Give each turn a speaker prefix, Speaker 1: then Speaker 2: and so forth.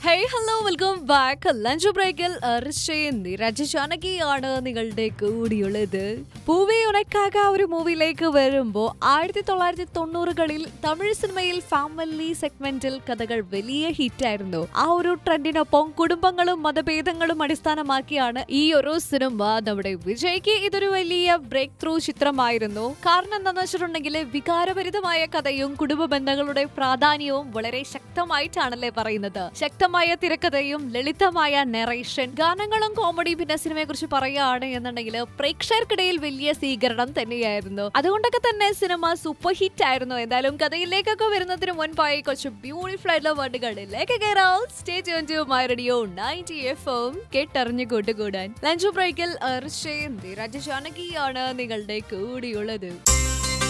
Speaker 1: hey hello welcome back lunch ബ്രേക്കിൽ നിരജ ജാനകിയാണ് നിങ്ങളുടെ കൂടിയുള്ളത് പൂവി ഉണക്കാക ഒരു മൂവിയിലേക്ക് വരുമ്പോൾ ആയിരത്തി തൊള്ളായിരത്തി തൊണ്ണൂറുകളിൽ തമിഴ് സിനിമയിൽ ഫാമിലി സെഗ്മെന്റിൽ കഥകൾ വലിയ ഹിറ്റായിരുന്നു ആ ഒരു ട്രെൻഡിനൊപ്പം കുടുംബങ്ങളും മതഭേദങ്ങളും അടിസ്ഥാനമാക്കിയാണ് ഈ ഒരു സിനിമ നമ്മുടെ വിജയ്ക്ക് ഇതൊരു വലിയ ബ്രേക്ക് ത്രൂ ചിത്രമായിരുന്നു കാരണം എന്താണെന്ന് വെച്ചിട്ടുണ്ടെങ്കിൽ വികാരഭരിതമായ കഥയും കുടുംബ ബന്ധങ്ങളുടെ പ്രാധാന്യവും വളരെ ശക്തമായിട്ടാണല്ലേ പറയുന്നത് ശക്തമായ തിരക്കഥയും ലളിതമായ നെറേഷൻ ഗാനങ്ങളും കോമഡി പിന്നെ സിനിമയെ കുറിച്ച് പറയുകയാണ് എന്നുണ്ടെങ്കിൽ പ്രേക്ഷകർക്കിടയിൽ വലിയ സ്വീകരണം തന്നെയായിരുന്നു അതുകൊണ്ടൊക്കെ തന്നെ സിനിമ സൂപ്പർ ഹിറ്റ് ആയിരുന്നു എന്തായാലും കഥയിലേക്കൊക്കെ വരുന്നതിന് മുൻപായി കുറച്ച് ബ്യൂട്ടിഫുൾ ആയിട്ടുള്ള വേർഡുകളിലേക്ക് കയറാം stay to my radio ninety F M കേട്ടറിഞ്ഞു കൂട്ടുകൂടാൻ ലഞ്ച് ബ്രേക്കിൽ രാജ ജാനകിയാണ് നിങ്ങളുടെ കൂടിയുള്ളത്